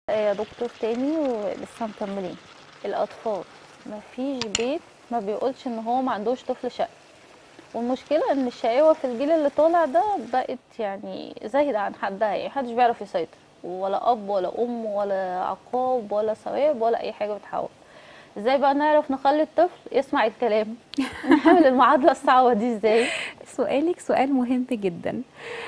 يا دكتور تاني ولسه مكملين الاطفال مفيش بيت ما بيقولش ان هو ما عندوش طفل شقي والمشكله ان الشقاوه في الجيل اللي طالع ده بقت يعني زايده عن حدها يعني محدش بيعرف يسيطر ولا اب ولا ام ولا عقاب ولا ثواب ولا اي حاجه بتحاول ازاي بقى نعرف نخلي الطفل يسمع الكلام نعمل المعادله الصعبه دي ازاي سؤالك سؤال مهم جدا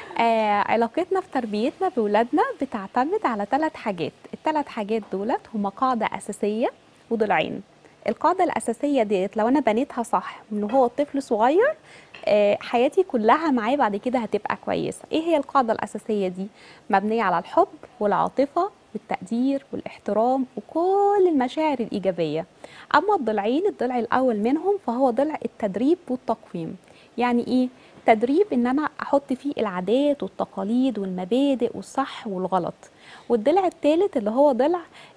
آه علاقتنا في تربيتنا بولادنا بتعتمد على ثلاث حاجات الثلاث حاجات دولت هما قاعدة أساسية وضلعين القاعدة الأساسية ديت لو أنا بنيتها صح من هو طفل صغير آه حياتي كلها معاه بعد كده هتبقى كويسة إيه هي القاعدة الأساسية دي؟ مبنية على الحب والعاطفة والتقدير والاحترام وكل المشاعر الإيجابية أما الضلعين الضلع الأول منهم فهو ضلع التدريب والتقويم يعني إيه؟ تدريب ان انا احط فيه العادات والتقاليد والمبادئ والصح والغلط والضلع الثالث اللي هو ضلع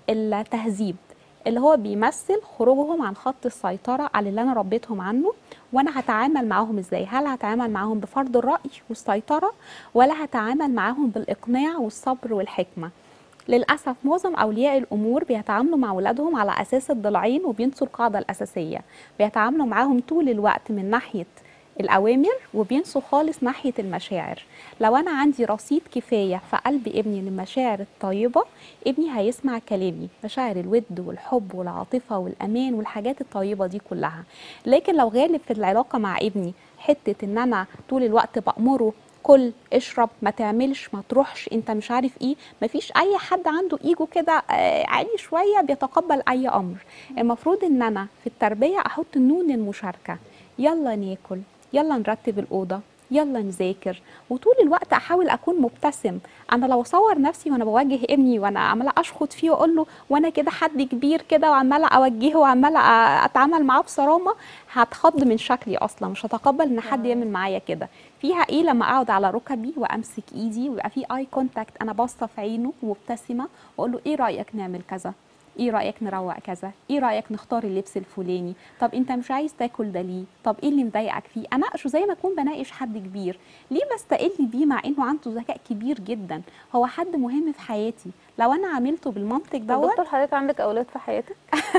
التهذيب اللي هو بيمثل خروجهم عن خط السيطرة على اللي أنا ربيتهم عنه وأنا هتعامل معاهم إزاي هل هتعامل معاهم بفرض الرأي والسيطرة ولا هتعامل معاهم بالإقناع والصبر والحكمة للأسف معظم أولياء الأمور بيتعاملوا مع أولادهم على أساس الضلعين وبينسوا القاعدة الأساسية بيتعاملوا معاهم طول الوقت من ناحية الأوامر وبينسوا خالص ناحية المشاعر لو أنا عندي رصيد كفاية في قلب ابني للمشاعر الطيبة ابني هيسمع كلامي مشاعر الود والحب والعاطفة والأمان والحاجات الطيبة دي كلها لكن لو غالب في العلاقة مع ابني حتة إن أنا طول الوقت بأمره كل اشرب ما تعملش ما تروحش انت مش عارف ايه مفيش اي حد عنده ايجو كده آه عالي شويه بيتقبل اي امر المفروض ان انا في التربيه احط نون المشاركه يلا ناكل يلا نرتب الأوضة يلا نذاكر وطول الوقت احاول اكون مبتسم انا لو اصور نفسي وانا بوجه ابني وانا عماله اشخط فيه واقول له وانا كده حد كبير كده وعماله اوجهه وعماله اتعامل معاه بصرامه هتخض من شكلي اصلا مش هتقبل ان حد يعمل معايا كده فيها ايه لما اقعد على ركبي وامسك ايدي ويبقى في اي كونتاكت انا باصه في عينه ومبتسمه واقول له ايه رايك نعمل كذا ايه رايك نروق كذا ايه رايك نختار اللبس الفلاني طب انت مش عايز تاكل ده ليه طب ايه اللي مضايقك فيه اناقشه زي ما اكون بناقش حد كبير ليه بستقل بيه مع انه عنده ذكاء كبير جدا هو حد مهم في حياتي لو انا عملته بالمنطق طب دوت دكتور حضرتك عندك اولاد في حياتك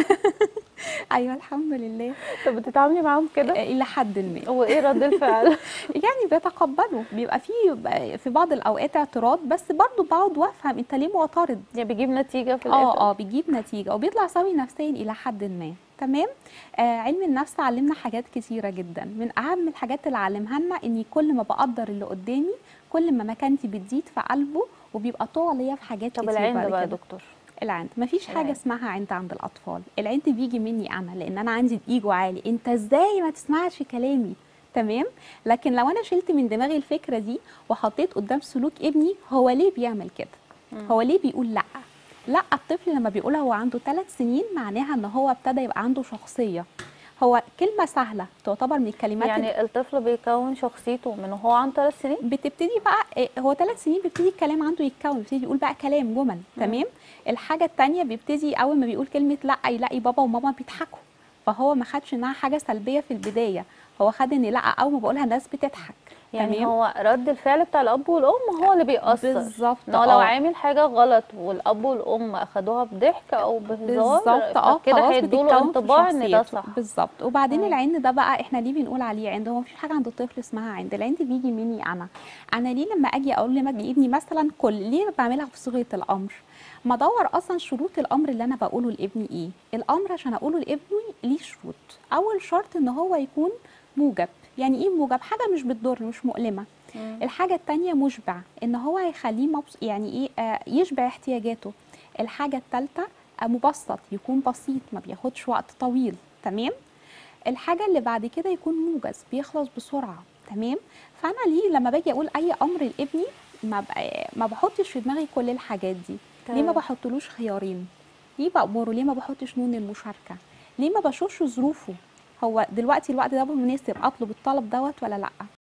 ايوه الحمد لله طب بتتعاملي معاهم كده آه، الى حد ما وايه رد الفعل يعني بيتقبلوا بيبقى في في بعض الاوقات اعتراض بس برضو بقعد وافهم انت ليه معترض يعني بيجيب نتيجه في الاخر اه اه بيجيب نتيجه وبيطلع سوي نفسيا الى حد ما تمام آه علم النفس علمنا حاجات كتيره جدا من اهم الحاجات اللي علمها لنا اني كل ما بقدر اللي قدامي كل ما مكانتي بتزيد في قلبه وبيبقى طوع ليا في حاجات طب كتير العند بعد بقى يا كده. دكتور العند مفيش حاجه العند. اسمها عند عند الاطفال العند بيجي مني انا لان انا عندي الايجو عالي انت ازاي ما تسمعش كلامي تمام لكن لو انا شلت من دماغي الفكره دي وحطيت قدام سلوك ابني هو ليه بيعمل كده هو ليه بيقول لا لا الطفل لما بيقولها هو عنده ثلاث سنين معناها ان هو ابتدى يبقى عنده شخصيه هو كلمه سهله تعتبر من الكلمات يعني الطفل بيكون شخصيته من وهو عنده ثلاث سنين بتبتدي بقى إيه، هو ثلاث سنين بيبتدي الكلام عنده يتكون بيبتدي يقول بقى كلام جمل تمام الحاجه الثانيه بيبتدي اول ما بيقول كلمه لا يلاقي بابا وماما بيضحكوا فهو ما خدش انها حاجه سلبيه في البدايه هو خد ان لا اول ما بقولها الناس بتضحك يعني تمام؟ هو رد الفعل بتاع الاب والام هو اللي بيأثر بالظبط ان هو لو آه. عامل حاجه غلط والاب والام اخدوها بضحك او بهزار بالظبط اه فكده خلاص هيدوا له بتتكون في انطباع ان ده شخصيته. صح بالظبط وبعدين آه. العند ده بقى احنا ليه بنقول عليه عند هو مفيش حاجه عند الطفل اسمها عند العند بيجي مني انا انا ليه لما اجي اقول لمجدي ابني مثلا كل ليه بعملها في صيغه الامر ما ادور اصلا شروط الامر اللي انا بقوله لابني ايه الامر عشان اقوله لابني ليه شروط اول شرط ان هو يكون موجب يعني ايه موجب حاجه مش بتضر مش مؤلمه مم. الحاجة التانية مشبع ان هو هيخليه مبس... يعني ايه آه يشبع احتياجاته الحاجة التالتة آه مبسط يكون بسيط ما بياخدش وقت طويل تمام الحاجة اللي بعد كده يكون موجز بيخلص بسرعة تمام فانا ليه لما باجي اقول اي امر لابني ما ب... ما بحطش في دماغي كل الحاجات دي ليه ما تمام. بحطلوش خيارين ليه بأمره ليه ما بحطش نون المشاركة ليه ما بشوفش ظروفه هو دلوقتي الوقت ده مناسب اطلب الطلب دوت ولا لا